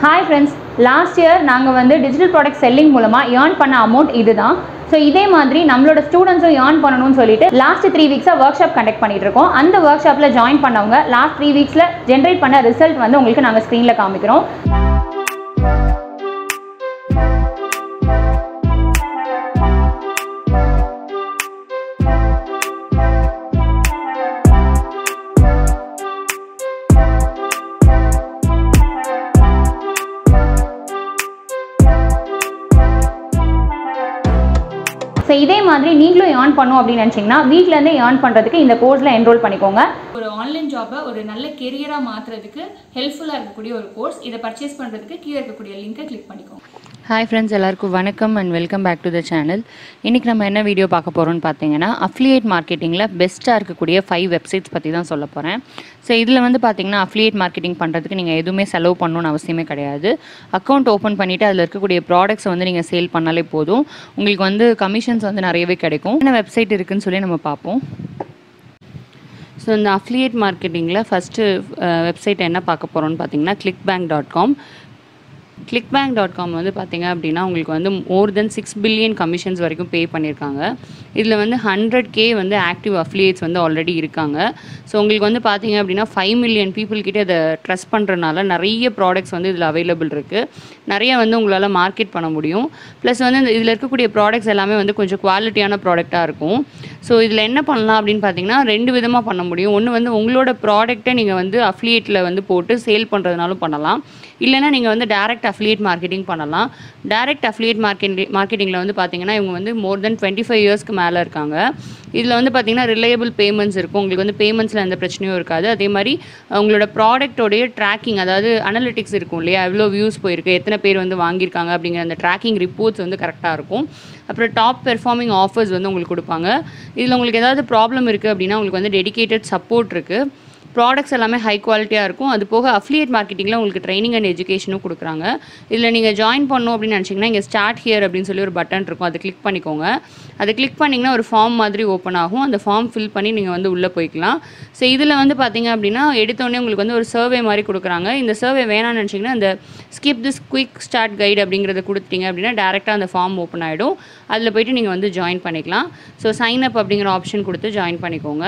hi friends last year நாங்கள் வந்து digital product selling மூலமாக ஏர்ன் பண்ண அமௌண்ட் இதுதான் ஸோ இதே மாதிரி நம்மளோட ஸ்டூடெண்ட்ஸும் ஏர்ன் பண்ணணும்னு சொல்லிட்டு லாஸ்ட் த்ரீ வீக்ஸாக ஒர்க் ஷாப் கண்டக்ட் பண்ணிட்டு இருக்கோம் அந்த ஒர்க் ஷாப்பில் ஜாயின் பண்ணவங்க லாஸ்ட் த்ரீ வீக்ஸில் ஜென்ரேட் பண்ண ரிசல்ட் வந்து உங்களுக்கு நாங்கள் ஸ்க்ரீனில் காமிக்கிறோம் ஸோ இதே மாதிரி நீங்களும் ஏர்ன் பண்ணும் அப்படின்னு நினச்சிங்கன்னா வீட்டிலேருந்தே ஏர்ன் பண்ணுறதுக்கு இந்த கோர்ஸில் என்ரோல் பண்ணிக்கோங்க ஒரு ஆன்லைன் ஜாபை ஒரு நல்ல கெரியராக மாற்றுறதுக்கு ஹெல்ப்ஃபுல்லாக இருக்கக்கூடிய ஒரு கோர்ஸ் இதை பர்ச்சேஸ் பண்ணுறதுக்கு கீழே இருக்கக்கூடிய லிங்கை கிளிக் பண்ணிக்கோங்க ஹாய் ஃப்ரெண்ட்ஸ் எல்லாருக்கும் வணக்கம் and welcome back to the channel இன்றைக்கி நம்ம என்ன வீடியோ பார்க்க போகிறோம்னு பார்த்தீங்கன்னா அஃப்லியேட் மார்க்கெட்டிங்கில் பெஸ்ட்டாக இருக்கக்கூடிய ஃபைவ் வெப்சைட்ஸ் பற்றி தான் சொல்ல போகிறேன் ஸோ இதில் வந்து பார்த்தீங்கன்னா அஃப்லியேட் மார்க்கெட்டிங் பண்ணுறதுக்கு நீங்கள் எதுவுமே செலவு பண்ணணும்னு அவசியமே கிடையாது அக்கௌண்ட் ஓப்பன் பண்ணிவிட்டு அதில் இருக்கக்கூடிய ப்ராடக்ட்ஸை வந்து நீங்கள் சேல் பண்ணாலே போதும் உங்களுக்கு வந்து கமிஷன்ஸ் வந்து நிறையவே கிடைக்கும் என்ன வெப்சைட் இருக்குன்னு சொல்லி நம்ம பார்ப்போம் ஸோ இந்த அஃப்லியேட் மார்க்கெட்டிங்கில் ஃபஸ்ட்டு வெப்சைட் என்ன பார்க்க போகிறோம்னு பார்த்தீங்கன்னா ClickBank dot com ClickBank dot com வந்து பார்த்தீங்க அப்படின்னா உங்களுக்கு வந்து more than six billion commissions வரைக்கும் பே பண்ணியிருக்காங்க இதில் வந்து ஹண்ட்ரட் கே வந்து ஆக்டிவ் அஃபிலியேட்ஸ் வந்து ஆல்ரெடி இருக்காங்க ஸோ உங்களுக்கு வந்து பார்த்தீங்க அப்படின்னா ஃபைவ் மில்லியன் பீப்புள் கிட்ட இதை ட்ரஸ்ட் பண்ணுறதுனால நிறைய ப்ராடக்ட்ஸ் வந்து இதில் அவைலபிள் இருக்குது நிறைய வந்து உங்களால் மார்க்கெட் பண்ண முடியும் ப்ளஸ் வந்து இந்த இதில் இருக்கக்கூடிய ப்ராடக்ட்ஸ் எல்லாமே வந்து கொஞ்சம் குவாலிட்டியான ப்ராடக்டாக இருக்கும் ஸோ இதில் என்ன பண்ணலாம் அப்படின்னு பார்த்தீங்கன்னா ரெண்டு விதமாக பண்ண முடியும் ஒன்று வந்து உங்களோட ப்ராடக்ட்டை நீங்கள் வந்து அஃப்லியேட்டில் வந்து போட்டு சேல் பண்ணுறதுனாலும் பண்ணலாம் இல்லைனா நீங்கள் வந்து டேரக்ட் அஃப்லியேட் மார்க்கெட்டிங் பண்ணலாம் டேரக்ட் அஃப்லியேட் மார்க்கெட் மார்க்கெட்டிங்கில் வந்து பார்த்தீங்கன்னா இவங்க வந்து மோர் தென் டுவெண்ட்டி ஃபைவ் இயர்ஸ்க்கு மேலே இருக்காங்க இதில் வந்து பார்த்தீங்கன்னா ரிலையபிள் பேமெண்ட்ஸ் இருக்கும் உங்களுக்கு வந்து பேமெண்ட்ஸில் எந்த பிரச்சனையும் இருக்காது அதே மாதிரி உங்களோட ப்ராடக்ட்டோடைய ட்ராக்கிங் அதாவது அனலிட்டிக்ஸ் இருக்கும் இல்லையா எவ்வளோ வியூஸ் போயிருக்கு எத்தனை பேர் வந்து வாங்கியிருக்காங்க அப்படிங்கிற அந்த ட்ராக்கிங் ரிப்போர்ட்ஸ் வந்து கரெக்டாக இருக்கும் அப்புறம் டாப் பெர்ஃபார்மிங் ஆஃபர்ஸ் வந்து உங்களுக்கு கொடுப்பாங்க இதில் உங்களுக்கு ஏதாவது ப்ராப்ளம் இருக்குது அப்படின்னா உங்களுக்கு வந்து டெடிகேட்டட் சப்போர்ட் இருக்குது ப்ராடக்ட்ஸ் எல்லாமே ஹை குவாலிட்டியாக இருக்கும் அது போக அஃப்லியேட் மார்க்கெட்டிங்கில் உங்களுக்கு ட்ரைனிங் அண்ட் எஜுகேஷனும் கொடுக்குறாங்க இதில் நீங்கள் ஜாயின் பண்ணணும் அப்படின்னு நினச்சிங்கன்னா இங்கே ஸ்டார்ட் ஹியர் அப்படின்னு சொல்லி ஒரு பட்டன் இருக்கும் அதை கிளிக் பண்ணிக்கோங்க அதை கிளிக் பண்ணிங்கன்னா ஒரு ஃபார்ம் மாதிரி ஓப்பன் ஆகும் அந்த ஃபார்ம் ஃபில் பண்ணி நீங்கள் வந்து உள்ளே போய்க்கலாம் ஸோ இதில் வந்து பார்த்தீங்க அப்படின்னா எடுத்தோடனே உங்களுக்கு வந்து ஒரு சர்வே மாதிரி கொடுக்குறாங்க இந்த சர்வே வேணாம்னு நினச்சிங்கன்னா அந்த skip this quick start guide அப்படிங்கிறத கொடுத்தீங்க அப்படின்னா டேரெக்டாக அந்த ஃபார்ம் ஓப்பன் ஆகிடும் அதில் போயிட்டு நீங்கள் வந்து ஜாயின் பண்ணிக்கலாம் ஸோ சைன் அப் அப்படிங்கிற ஆப்ஷன் கொடுத்து ஜாயின் பண்ணிக்கோங்க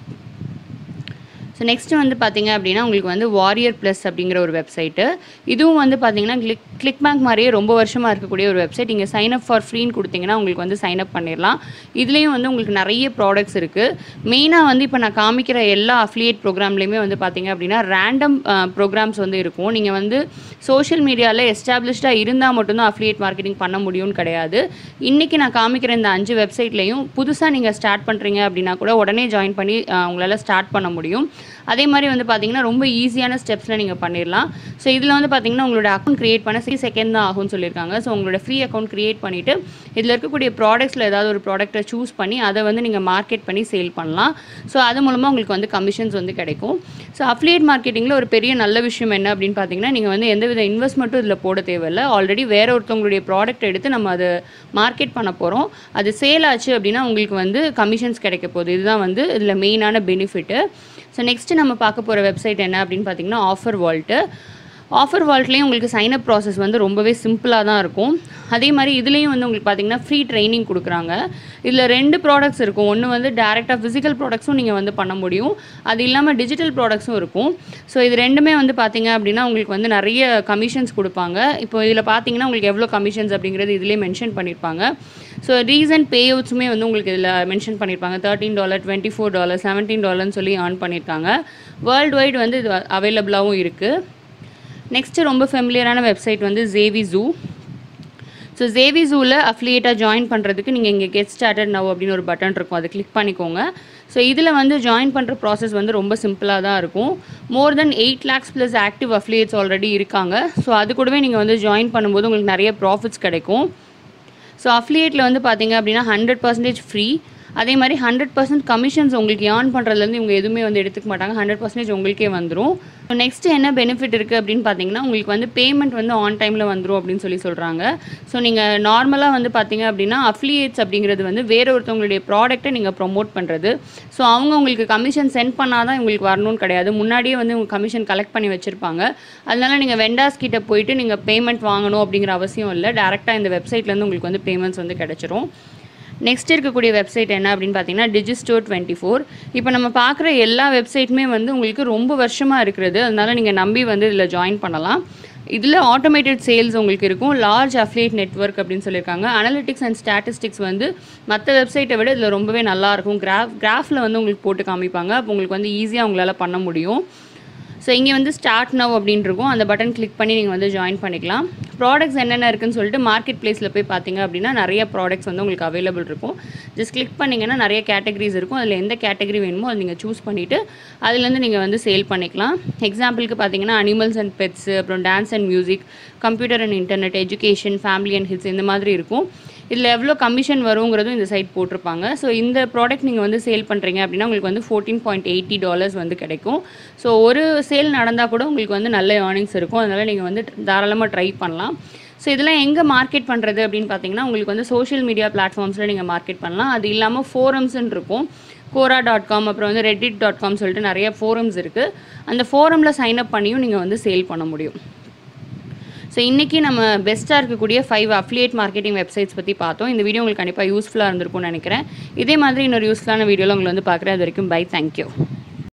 ஸோ நெக்ஸ்ட்டு வந்து பார்த்தீங்க அப்படின்னா உங்களுக்கு வந்து வாரியர் ப்ளஸ் அப்படிங்கிற ஒரு வெப்சைட்டு இதுவும் வந்து பார்த்தீங்கன்னா கிளிக் கிளிக் பேங்க் மாதிரியே ரொம்ப வருஷமாக இருக்கக்கூடிய ஒரு வெப்சைட் இங்கே சைன் அப் ஃபார் ஃப்ரீன்னு கொடுத்தீங்கன்னா உங்களுக்கு வந்து சைன் அப் பண்ணிடலாம் இதுலேயும் வந்து உங்களுக்கு நிறைய ப்ராடக்ட்ஸ் இருக்குது மெயினாக வந்து இப்போ நான் காமிக்கிற எல்லா அஃப்லியேட் ப்ரோக்ராம்லேயுமே வந்து பார்த்தீங்க அப்படின்னா ரேண்டம் ப்ரோக்ராம்ஸ் வந்து இருக்கும் நீங்கள் வந்து சோஷியல் மீடியாவில் எஸ்டாப்ளிஷ்டாக இருந்தால் மட்டும்தான் அஃப்லியேட் மார்க்கெட்டிங் பண்ண முடியும்னு கிடையாது இன்றைக்கி நான் காமிக்கிற இந்த அஞ்சு வெப்சைட்லேயும் புதுசாக நீங்கள் ஸ்டார்ட் பண்ணுறீங்க அப்படின்னா கூட உடனே ஜாயின் பண்ணி உங்களால் ஸ்டார்ட் பண்ண முடியும் அதே மாதிரி வந்து பார்த்தீங்கன்னா ரொம்ப ஈஸியான ஸ்டெப்ஸில் நீங்கள் பண்ணிடலாம் ஸோ இதில் வந்து பார்த்தீங்கன்னா உங்களோட அக்கௌண்ட் க்ரியேட் பண்ண த்ரீ செகண்ட் தான் ஆகும்னு சொல்லியிருக்காங்க ஸோ உங்களோட ஃப்ரீ அக்கௌண்ட் க்ரியேட் பண்ணிவிட்டு இதில் இருக்கக்கூடிய ப்ராடக்ட்ஸில் ஏதாவது ஒரு ப்ராடக்ட்டை சூஸ் பண்ணி அதை வந்து நீங்கள் மார்க்கெட் பண்ணி சேல் பண்ணலாம் ஸோ அது மூலமாக உங்களுக்கு வந்து கமிஷன்ஸ் வந்து கிடைக்கும் ஸோ அஃப்லியேட் மார்க்கெட்டிங்கில் ஒரு பெரிய நல்ல விஷயம் என்ன அப்படின்னு பார்த்தீங்கன்னா நீங்கள் வந்து எந்தவித இன்வெஸ்ட்மெண்ட்டும் இதில் போட தேவையில்லை ஆல்ரெடி வேற ஒருத்தவங்களுடைய ப்ராடக்ட் எடுத்து நம்ம அதை மார்க்கெட் பண்ண போகிறோம் அது சேல் ஆச்சு அப்படின்னா உங்களுக்கு வந்து கமிஷன்ஸ் கிடைக்க போகுது இதுதான் வந்து இதில் மெயினான பெனிஃபிட்டு ஸோ நெக்ஸ்ட்டு நம்ம பார்க்க போகிற வெப்சைட் என்ன அப்படின்னு பார்த்தீங்கன்னா ஆஃபர் வால்ட்டு ஆஃபர் வால்ட்லேயும் உங்களுக்கு சைனப் ப்ராசஸ் வந்து ரொம்பவே சிம்பிளாக தான் இருக்கும் அதே மாதிரி இதுலேயும் வந்து உங்களுக்கு பார்த்தீங்கன்னா ஃப்ரீ ட்ரைனிங் கொடுக்குறாங்க இதில் ரெண்டு ப்ராடக்ட்ஸ் இருக்கும் ஒன்று வந்து டேரெக்டாக ஃபிசிக்கல் ப்ராடக்ட்ஸும் நீங்கள் வந்து பண்ண முடியும் அது இல்லாமல் டிஜிட்டல் ப்ராடக்ட்ஸும் இருக்கும் ஸோ இது ரெண்டுமே வந்து பார்த்தீங்க அப்படின்னா உங்களுக்கு வந்து நிறைய கமிஷன்ஸ் கொடுப்பாங்க இப்போ இதில் பார்த்தீங்கன்னா உங்களுக்கு எவ்வளோ கமிஷன்ஸ் அப்படிங்கிறது இதிலே மென்ஷன் பண்ணியிருப்பாங்க ஸோ ரீசன்ட் பே அவுட்ஸுமே வந்து உங்களுக்கு இதில் மென்ஷன் பண்ணியிருப்பாங்க thirteen dollar twenty four dollar seventeen டாலர்னு சொல்லி ஆன் பண்ணியிருக்காங்க வேர்ல்டு வைட் வந்து இது அவைலபிளாகவும் இருக்குது நெக்ஸ்ட்டு ரொம்ப ஃபெமிலியரான வெப்சைட் வந்து ஜேவி ஜூ ஸோ ஜேவி ஜூவில் அஃப்லியேட்டாக ஜாயின் பண்ணுறதுக்கு நீங்கள் இங்கே கெட் ஸ்டார்டட் நவ் அப்படின்னு ஒரு பட்டன் இருக்கும் அதை கிளிக் பண்ணிக்கோங்க ஸோ இதில் வந்து ஜாயின் பண்ணுற ப்ராசஸ் வந்து ரொம்ப சிம்பிளாக தான் இருக்கும் more than eight lakhs plus active affiliates already இருக்காங்க ஸோ அது கூடவே நீங்கள் வந்து ஜாயின் பண்ணும்போது உங்களுக்கு நிறைய ப்ராஃபிட்ஸ் கிடைக்கும் ஸோ அஃப்லியேட்டில் வந்து பார்த்தீங்க அப்படின்னா ஹண்ட்ரட் பர்சன்டேஜ் ஃப்ரீ அதே மாதிரி ஹண்ட்ரட் பர்சன்ட் கமிஷன்ஸ் உங்களுக்கு ஏர்ன் பண்ணுறதுலேருந்து இவங்க எதுவுமே வந்து எடுத்துக்க மாட்டாங்க ஹண்ட்ரட் பர்சன்டேஜ் உங்களுக்கே வந்துடும் நெக்ஸ்ட் என்ன பெனிஃபிட் இருக்குது அப்படின்னு பார்த்தீங்கன்னா உங்களுக்கு வந்து பேமெண்ட் வந்து ஆன் டைமில் வந்துடும் அப்படின்னு சொல்லி சொல்கிறாங்க ஸோ நீங்கள் நார்மலாக வந்து பார்த்தீங்க அப்படின்னா அஃப்லியேட்ஸ் அப்படிங்கிறது வந்து வேற ஒருத்தவங்களுடைய ப்ராடக்ட்டை நீங்கள் ப்ரொமோட் பண்ணுறது ஸோ அவங்க உங்களுக்கு கமிஷன் சென்ட் பண்ணால் தான் உங்களுக்கு வரணும்னு கிடையாது முன்னாடியே வந்து உங்கள் கமிஷன் கலெக்ட் பண்ணி வச்சுருப்பாங்க அதனால நீங்கள் வெண்டாஸ் கிட்ட போயிட்டு நீங்கள் பேமெண்ட் வாங்கணும் அப்படிங்கிற அவசியம் இல்லை டேரெக்டாக இந்த வெப்சைட்லேருந்து உங்களுக்கு வந்து பேமெண்ட்ஸ் வந்து கிடச்சிரும் நெக்ஸ்ட் இருக்கக்கூடிய வெப்சைட் என்ன அப்படின்னு பார்த்தீங்கன்னா டிஜிஸ்டோர் டுவெண்ட்டி ஃபோர் இப்போ நம்ம பார்க்குற எல்லா வெப்சைட்டுமே வந்து உங்களுக்கு ரொம்ப வருஷமாக இருக்கிறது அதனால நீங்கள் நம்பி வந்து இதில் ஜாயின் பண்ணலாம் இதில் ஆட்டோமேட்டட் சேல்ஸ் உங்களுக்கு இருக்கும் லார்ஜ் அஃப்லியேட் நெட்வொர்க் அப்படின்னு சொல்லியிருக்காங்க அனலிட்டிக்ஸ் அண்ட் ஸ்டாட்டிஸ்டிக்ஸ் வந்து மற்ற வெப்சைட்டை விட இதில் ரொம்பவே நல்லாயிருக்கும் கிராஃப் கிராஃபில் வந்து உங்களுக்கு போட்டு காமிப்பாங்க அப்போ உங்களுக்கு வந்து ஈஸியாக உங்களால் பண்ண முடியும் ஸோ இங்கே வந்து ஸ்டார்ட் நவ் அப்படின்னு இருக்கும் அந்த பட்டன் கிளிக் பண்ணி நீங்கள் வந்து ஜாயின் பண்ணிக்கலாம் ப்ராடக்ட்ஸ் என்னென்ன இருக்குன்னு சொல்லிட்டு மார்க்கெட் பிளேஸில் போய் பார்த்தீங்க அப்படின்னா நிறைய ப்ராடக்ட்ஸ் வந்து உங்களுக்கு அவைலபிள் இருக்கும் ஜஸ்ட் கிளிக் பண்ணிங்கன்னா நிறைய கேட்டகரிஸ் இருக்கும் அதில் எந்த கேட்டகரி வேணுமோ அதை நீங்கள் சூஸ் பண்ணிவிட்டு அதுலேருந்து நீங்கள் வந்து சேல் பண்ணிக்கலாம் எக்ஸாம்பிளுக்கு பார்த்தீங்கன்னா அனிமல்ஸ் அண்ட் பெட்ஸ் அப்புறம் dance and music computer and internet education family and hits இந்த மாதிரி இருக்கும் இதில் எவ்வளோ கமிஷன் வருங்கிறதும் இந்த சைட் போட்டிருப்பாங்க ஸோ இந்த ப்ராடக்ட் நீங்கள் வந்து சேல் பண்ணுறீங்க அப்படின்னா உங்களுக்கு வந்து ஃபோர்டீன் பாயிண்ட் எயிட்டி டாலர்ஸ் வந்து கிடைக்கும் ஸோ ஒரு சேல் நடந்தால் கூட உங்களுக்கு வந்து நல்ல ஏர்னிங்ஸ் இருக்கும் அதனால் நீங்கள் வந்து தாராளமாக ட்ரை பண்ணலாம் ஸோ இதெல்லாம் எங்கே மார்க்கெட் பண்ணுறது அப்படின்னு பார்த்தீங்கன்னா உங்களுக்கு வந்து சோஷியல் மீடியா பிளாட்ஃபார்ம்ஸில் நீங்கள் மார்க்கெட் பண்ணலாம் அது இல்லாமல் ஃபோரம்ஸ்ன்னு இருக்கும் கோரா டாட் காம் அப்புறம் வந்து ரெட்டிட் டாட் காம் சொல்லிட்டு நிறைய ஃபோரம்ஸ் இருக்குது அந்த ஃபோரமில் சைன் அப் பண்ணியும் நீங்கள் வந்து சேல் பண்ண முடியும் ஸோ இன்றைக்கி நம்ம பெஸ்ட்டாக இருக்கக்கூடிய ஃபைவ் அஃப்லியேட் மார்க்கெட்டிங் வெப்சைட்ஸ் பற்றி பார்த்தோம் இந்த வீடியோ உங்களுக்கு கண்டிப்பாக யூஸ்ஃபுல்லாக இருந்திருக்கும்னு நினைக்கிறேன் இதே மாதிரி இன்னொரு யூஸ்ஃபுல்லான வீடியோவில் உங்களை வந்து பார்க்குறேன் அது வரைக்கும் பை தேங்க்யூ